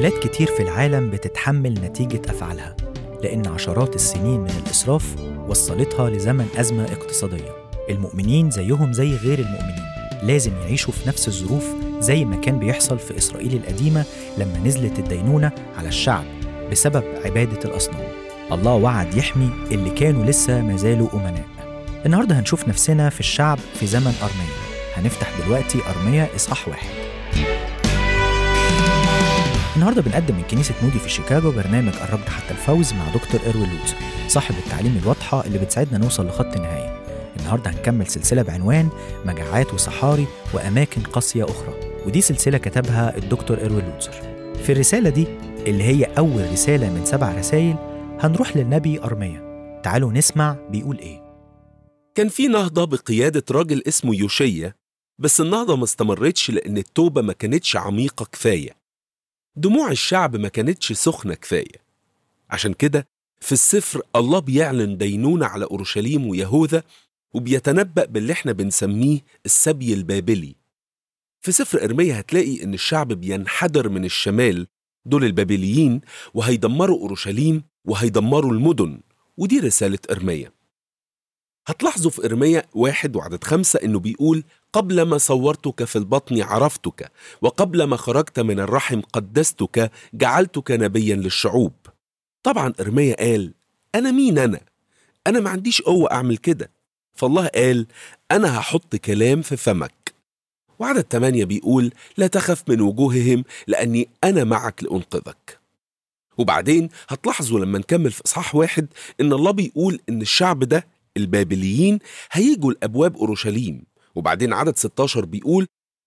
بلاد كتير في العالم بتتحمل نتيجة أفعالها لأن عشرات السنين من الإسراف وصلتها لزمن أزمة اقتصادية المؤمنين زيهم زي غير المؤمنين لازم يعيشوا في نفس الظروف زي ما كان بيحصل في إسرائيل القديمة لما نزلت الدينونة على الشعب بسبب عبادة الأصنام الله وعد يحمي اللي كانوا لسه ما زالوا أمناء النهاردة هنشوف نفسنا في الشعب في زمن أرمية هنفتح دلوقتي أرمية إصحاح واحد النهارده بنقدم من كنيسة مودي في شيكاغو برنامج قربت حتى الفوز مع دكتور إروين لوتر صاحب التعليم الواضحة اللي بتساعدنا نوصل لخط النهاية النهارده هنكمل سلسلة بعنوان مجاعات وصحاري وأماكن قاسية أخرى ودي سلسلة كتبها الدكتور إروين لوتر في الرسالة دي اللي هي أول رسالة من سبع رسائل هنروح للنبي أرمية تعالوا نسمع بيقول إيه كان في نهضة بقيادة راجل اسمه يوشيا بس النهضة ما استمرتش لأن التوبة ما كانتش عميقة كفاية دموع الشعب ما كانتش سخنة كفاية عشان كده في السفر الله بيعلن دينونة على أورشليم ويهوذا وبيتنبأ باللي احنا بنسميه السبي البابلي في سفر إرميا هتلاقي إن الشعب بينحدر من الشمال دول البابليين وهيدمروا أورشليم وهيدمروا المدن ودي رسالة إرميا هتلاحظوا في إرميا واحد وعدد خمسة إنه بيقول قبل ما صورتك في البطن عرفتك وقبل ما خرجت من الرحم قدستك جعلتك نبيا للشعوب طبعا إرميا قال أنا مين أنا؟ أنا ما عنديش قوة أعمل كده فالله قال أنا هحط كلام في فمك وعدد ثمانية بيقول لا تخف من وجوههم لأني أنا معك لأنقذك وبعدين هتلاحظوا لما نكمل في إصحاح واحد إن الله بيقول إن الشعب ده البابليين هيجوا لأبواب أورشليم وبعدين عدد 16 بيقول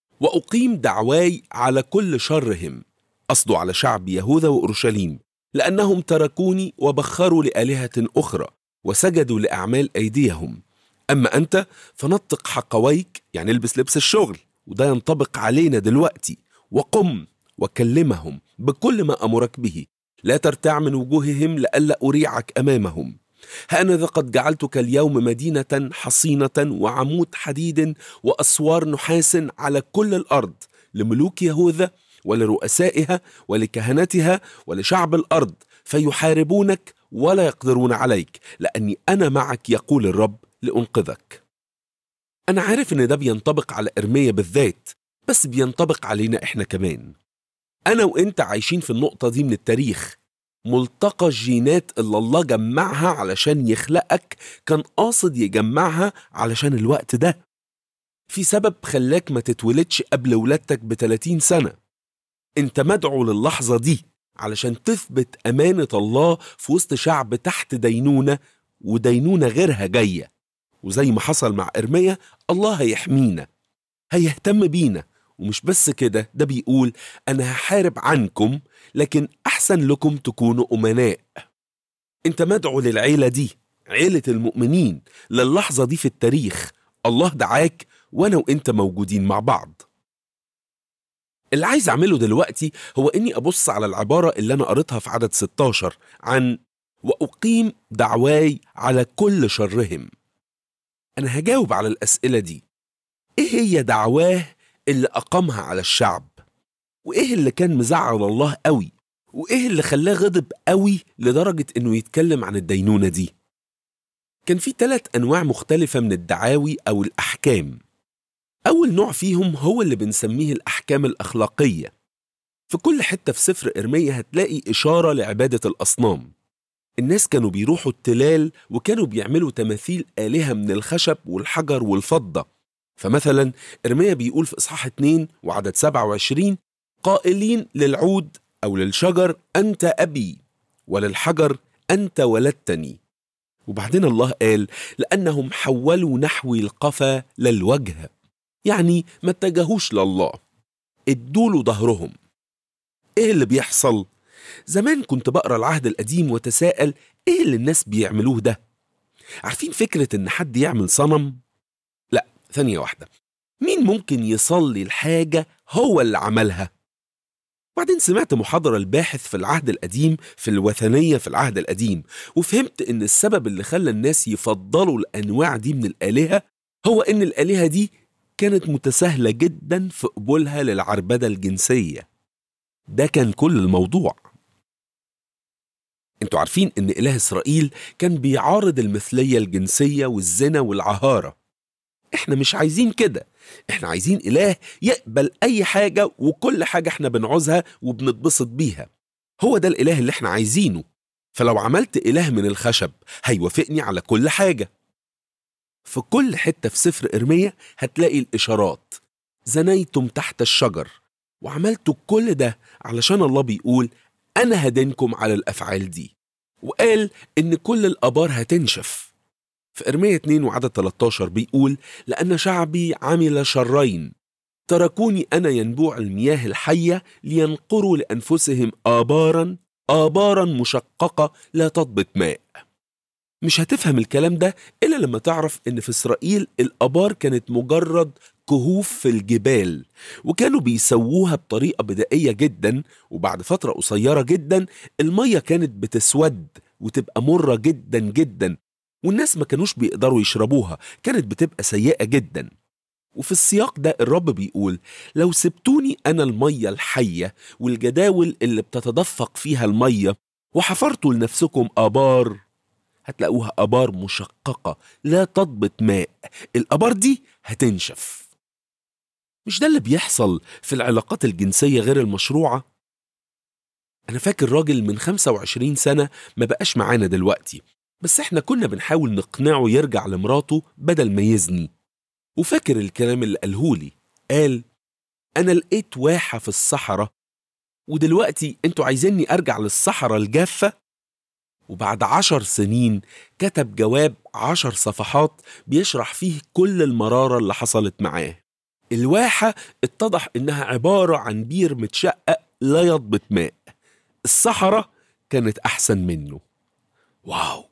وأقيم دعواي على كل شرهم قصده على شعب يهوذا وأورشليم لأنهم تركوني وبخروا لآلهة أخرى وسجدوا لأعمال أيديهم أما أنت فنطق حقويك يعني البس لبس الشغل وده ينطبق علينا دلوقتي وقم وكلمهم بكل ما أمرك به لا ترتع من وجوههم لئلا أريعك أمامهم هانذا قد جعلتك اليوم مدينة حصينة وعمود حديد وأسوار نحاس على كل الأرض لملوك يهوذا ولرؤسائها ولكهنتها ولشعب الأرض فيحاربونك ولا يقدرون عليك لأني أنا معك يقول الرب لأنقذك أنا عارف إن ده بينطبق على إرميا بالذات بس بينطبق علينا إحنا كمان أنا وإنت عايشين في النقطة دي من التاريخ ملتقى الجينات اللي الله جمعها علشان يخلقك كان قاصد يجمعها علشان الوقت ده في سبب خلاك ما تتولدش قبل ولادتك ب 30 سنة انت مدعو للحظة دي علشان تثبت أمانة الله في وسط شعب تحت دينونة ودينونة غيرها جاية وزي ما حصل مع إرميا الله هيحمينا هيهتم بينا ومش بس كده ده بيقول أنا هحارب عنكم لكن أحسن لكم تكونوا أمناء أنت مدعو للعيلة دي عيلة المؤمنين للحظة دي في التاريخ الله دعاك وأنا وأنت موجودين مع بعض اللي عايز أعمله دلوقتي هو إني أبص على العبارة اللي أنا قريتها في عدد 16 عن وأقيم دعواي على كل شرهم أنا هجاوب على الأسئلة دي إيه هي دعواه اللي أقامها على الشعب وإيه اللي كان مزعل الله قوي وإيه اللي خلاه غضب قوي لدرجة إنه يتكلم عن الدينونة دي كان في ثلاث أنواع مختلفة من الدعاوي أو الأحكام أول نوع فيهم هو اللي بنسميه الأحكام الأخلاقية في كل حتة في سفر إرميا هتلاقي إشارة لعبادة الأصنام الناس كانوا بيروحوا التلال وكانوا بيعملوا تماثيل آلهة من الخشب والحجر والفضة فمثلا إرميا بيقول في إصحاح 2 وعدد 27 قائلين للعود أو للشجر أنت أبي وللحجر أنت ولدتني وبعدين الله قال لأنهم حولوا نحوي القفا للوجه يعني ما اتجهوش لله ادوله ظهرهم ايه اللي بيحصل زمان كنت بقرا العهد القديم وتساءل ايه اللي الناس بيعملوه ده عارفين فكره ان حد يعمل صنم لا ثانيه واحده مين ممكن يصلي الحاجه هو اللي عملها بعدين سمعت محاضرة الباحث في العهد القديم في الوثنية في العهد القديم وفهمت إن السبب اللي خلى الناس يفضلوا الأنواع دي من الآلهة هو إن الآلهة دي كانت متساهلة جدا في قبولها للعربدة الجنسية ده كان كل الموضوع انتوا عارفين ان اله اسرائيل كان بيعارض المثلية الجنسية والزنا والعهارة احنا مش عايزين كده احنا عايزين اله يقبل اي حاجة وكل حاجة احنا بنعوزها وبنتبسط بيها هو ده الاله اللي احنا عايزينه فلو عملت اله من الخشب هيوافقني على كل حاجة في كل حتة في سفر إرمية هتلاقي الإشارات زنيتم تحت الشجر وعملتوا كل ده علشان الله بيقول أنا هدينكم على الأفعال دي وقال إن كل الآبار هتنشف في إرمية 2 وعدد 13 بيقول لأن شعبي عمل شرين تركوني أنا ينبوع المياه الحية لينقروا لأنفسهم آبارا آبارا مشققة لا تضبط ماء مش هتفهم الكلام ده إلا لما تعرف إن في إسرائيل الآبار كانت مجرد كهوف في الجبال وكانوا بيسووها بطريقة بدائية جدا وبعد فترة قصيرة جدا المية كانت بتسود وتبقى مرة جدا جدا والناس ما كانوش بيقدروا يشربوها كانت بتبقى سيئة جدا وفي السياق ده الرب بيقول لو سبتوني أنا المية الحية والجداول اللي بتتدفق فيها المية وحفرتوا لنفسكم آبار هتلاقوها آبار مشققة لا تضبط ماء الآبار دي هتنشف مش ده اللي بيحصل في العلاقات الجنسية غير المشروعة؟ أنا فاكر راجل من 25 سنة ما بقاش معانا دلوقتي بس احنا كنا بنحاول نقنعه يرجع لمراته بدل ما يزني وفاكر الكلام اللي قالهولي قال أنا لقيت واحة في الصحراء ودلوقتي انتوا عايزيني أرجع للصحراء الجافة وبعد عشر سنين كتب جواب عشر صفحات بيشرح فيه كل المرارة اللي حصلت معاه الواحة اتضح إنها عبارة عن بير متشقق لا يضبط ماء الصحراء كانت أحسن منه واو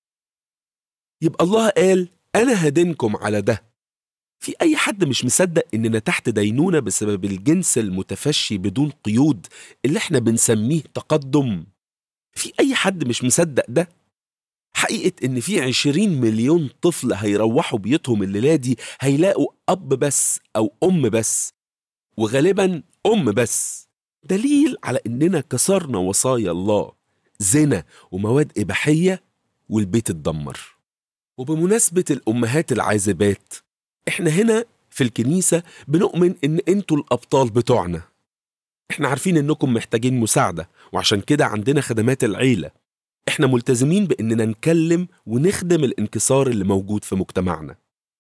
يبقى الله قال أنا هدينكم على ده في أي حد مش مصدق إننا تحت دينونة بسبب الجنس المتفشي بدون قيود اللي احنا بنسميه تقدم في أي حد مش مصدق ده حقيقة إن في عشرين مليون طفل هيروحوا بيوتهم الليلة دي هيلاقوا أب بس أو أم بس وغالبا أم بس دليل على إننا كسرنا وصايا الله زنا ومواد إباحية والبيت اتدمر وبمناسبة الأمهات العازبات إحنا هنا في الكنيسة بنؤمن إن أنتوا الأبطال بتوعنا إحنا عارفين إنكم محتاجين مساعدة وعشان كده عندنا خدمات العيلة إحنا ملتزمين بإننا نكلم ونخدم الانكسار اللي موجود في مجتمعنا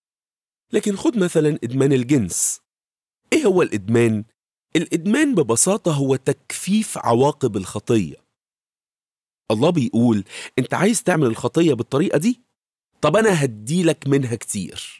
لكن خد مثلا إدمان الجنس إيه هو الإدمان؟ الإدمان ببساطة هو تكفيف عواقب الخطية الله بيقول أنت عايز تعمل الخطية بالطريقة دي؟ طب أنا هديلك منها كتير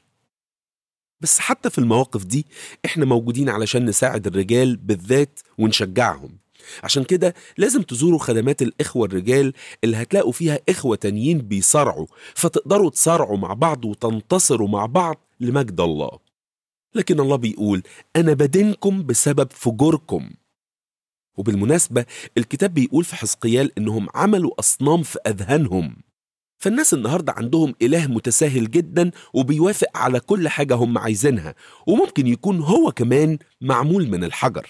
بس حتى في المواقف دي احنا موجودين علشان نساعد الرجال بالذات ونشجعهم عشان كده لازم تزوروا خدمات الإخوة الرجال اللي هتلاقوا فيها إخوة تانيين بيصارعوا فتقدروا تصارعوا مع بعض وتنتصروا مع بعض لمجد الله لكن الله بيقول أنا بدينكم بسبب فجوركم وبالمناسبة الكتاب بيقول في حزقيال إنهم عملوا أصنام في أذهانهم فالناس النهاردة عندهم إله متساهل جدا وبيوافق على كل حاجة هم عايزينها وممكن يكون هو كمان معمول من الحجر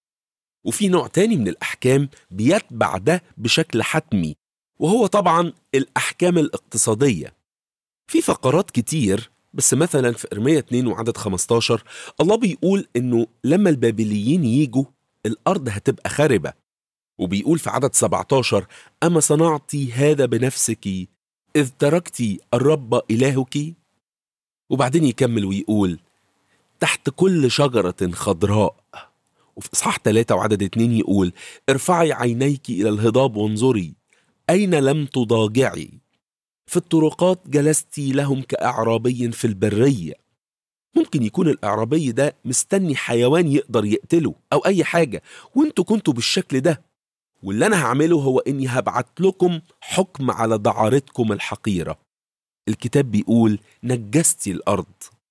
وفي نوع تاني من الأحكام بيتبع ده بشكل حتمي وهو طبعا الأحكام الاقتصادية في فقرات كتير بس مثلا في إرمية 2 وعدد 15 الله بيقول إنه لما البابليين يجوا الأرض هتبقى خاربة وبيقول في عدد 17 أما صنعت هذا بنفسك إذ تركت الرب إلهك وبعدين يكمل ويقول تحت كل شجرة خضراء وفي إصحاح 3 وعدد 2 يقول ارفعي عينيك إلى الهضاب وانظري أين لم تضاجعي في الطرقات جلست لهم كأعرابي في البرية ممكن يكون الإعرابي ده مستني حيوان يقدر يقتله أو أي حاجة وانتوا كنتوا بالشكل ده واللي أنا هعمله هو إني هبعت لكم حكم على دعارتكم الحقيرة الكتاب بيقول نجستي الأرض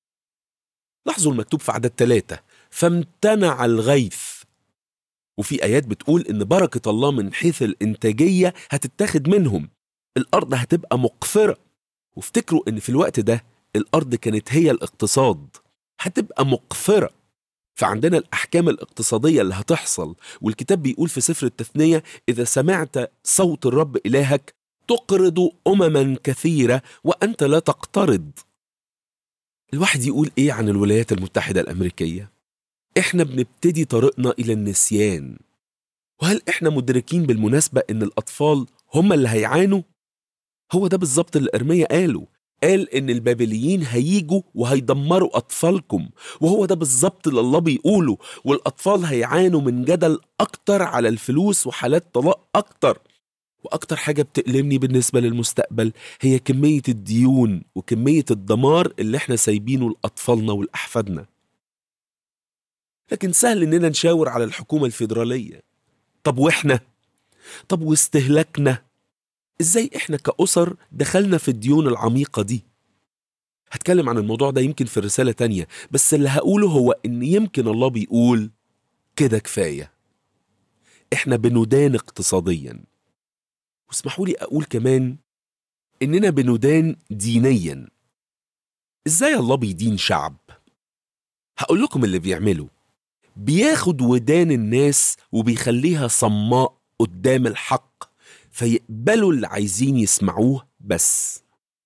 لاحظوا المكتوب في عدد ثلاثة فامتنع الغيث وفي آيات بتقول إن بركة الله من حيث الإنتاجية هتتاخد منهم الأرض هتبقى مقفرة وافتكروا إن في الوقت ده الأرض كانت هي الاقتصاد هتبقى مقفرة فعندنا الأحكام الاقتصادية اللي هتحصل والكتاب بيقول في سفر التثنية إذا سمعت صوت الرب إلهك تقرض أمما كثيرة وأنت لا تقترض الواحد يقول إيه عن الولايات المتحدة الأمريكية؟ إحنا بنبتدي طريقنا إلى النسيان وهل إحنا مدركين بالمناسبة إن الأطفال هم اللي هيعانوا؟ هو ده بالظبط اللي إرميا قاله قال إن البابليين هيجوا وهيدمروا أطفالكم وهو ده بالظبط اللي الله بيقوله والأطفال هيعانوا من جدل أكتر على الفلوس وحالات طلاق أكتر وأكتر حاجة بتألمني بالنسبة للمستقبل هي كمية الديون وكمية الدمار اللي احنا سايبينه لأطفالنا ولأحفادنا لكن سهل إننا نشاور على الحكومة الفيدرالية طب وإحنا؟ طب واستهلاكنا؟ إزاي إحنا كأسر دخلنا في الديون العميقة دي؟ هتكلم عن الموضوع ده يمكن في رسالة تانية بس اللي هقوله هو إن يمكن الله بيقول كده كفاية إحنا بندان اقتصادياً واسمحوا لي اقول كمان اننا بندان دينيا ازاي الله بيدين شعب هقول لكم اللي بيعمله بياخد ودان الناس وبيخليها صماء قدام الحق فيقبلوا اللي عايزين يسمعوه بس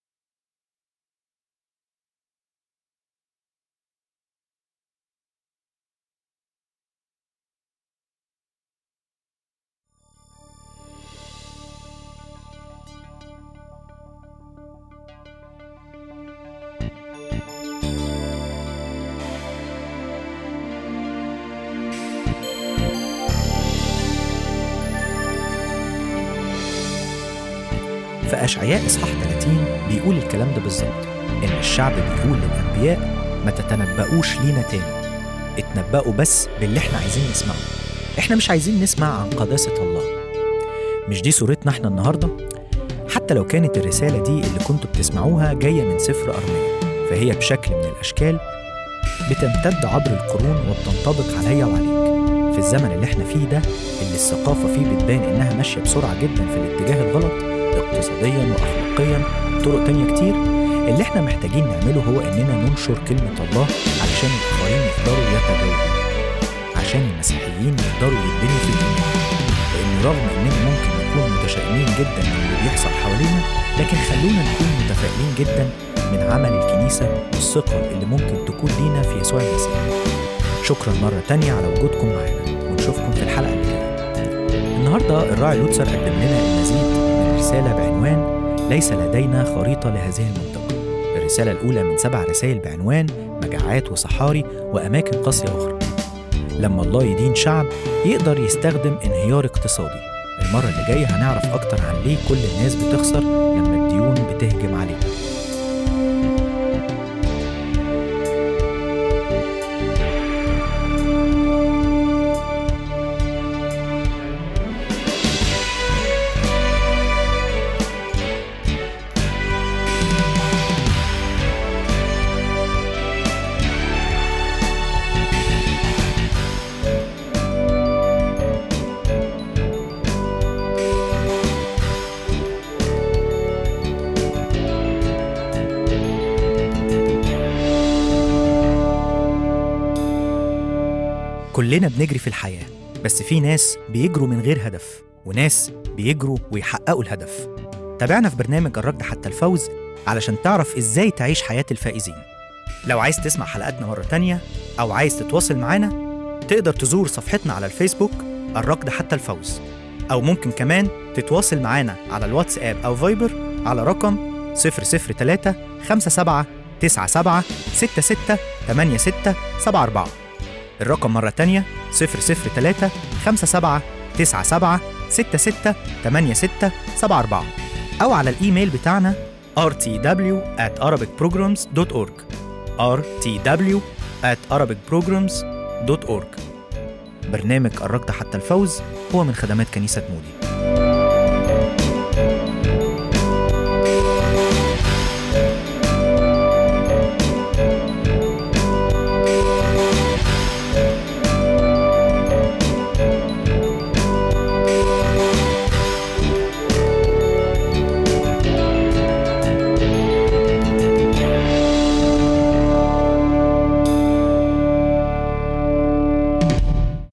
في أشعياء إصحاح 30 بيقول الكلام ده بالظبط إن الشعب بيقول للأنبياء ما تتنبؤوش لينا تاني اتنبأوا بس باللي احنا عايزين نسمعه احنا مش عايزين نسمع عن قداسة الله مش دي صورتنا احنا النهاردة؟ حتى لو كانت الرسالة دي اللي كنتوا بتسمعوها جاية من سفر أرميا فهي بشكل من الأشكال بتمتد عبر القرون وبتنطبق عليا وعليك في الزمن اللي احنا فيه ده اللي الثقافة فيه بتبان إنها ماشية بسرعة جدا في الاتجاه الغلط اقتصاديا واخلاقيا طرق تانية كتير اللي احنا محتاجين نعمله هو اننا ننشر كلمة الله علشان الاخرين يقدروا يتجاوبوا عشان المسيحيين يقدروا يتبنوا في الايمان لان رغم اننا ممكن نكون متشائمين جدا من اللي بيحصل حوالينا لكن خلونا نكون متفائلين جدا من عمل الكنيسة والثقة اللي ممكن تكون لينا في يسوع المسيح شكرا مرة تانية على وجودكم معانا ونشوفكم في الحلقة اللي جاية النهاردة الراعي لوتسر قدم لنا المزيد من رسالة بعنوان ليس لدينا خريطة لهذه المنطقة الرسالة الأولى من سبع رسائل بعنوان مجاعات وصحاري وأماكن قاسية أخرى لما الله يدين شعب يقدر يستخدم انهيار اقتصادي المرة اللي جاية هنعرف أكتر عن ليه كل الناس بتخسر لما الديون بتهجم عليها كلنا بنجري في الحياة بس في ناس بيجروا من غير هدف وناس بيجروا ويحققوا الهدف تابعنا في برنامج الركض حتى الفوز علشان تعرف ازاي تعيش حياة الفائزين لو عايز تسمع حلقاتنا مرة تانية أو عايز تتواصل معانا تقدر تزور صفحتنا على الفيسبوك الركض حتى الفوز أو ممكن كمان تتواصل معانا على الواتساب أو فايبر على رقم 003 57 97 66 86 74 الرقم مرة تانية 003 57 97 66 86 74 أو على الإيميل بتاعنا rtw at arabicprograms.org rtw at arabicprograms.org برنامج الركض حتى الفوز هو من خدمات كنيسة مودي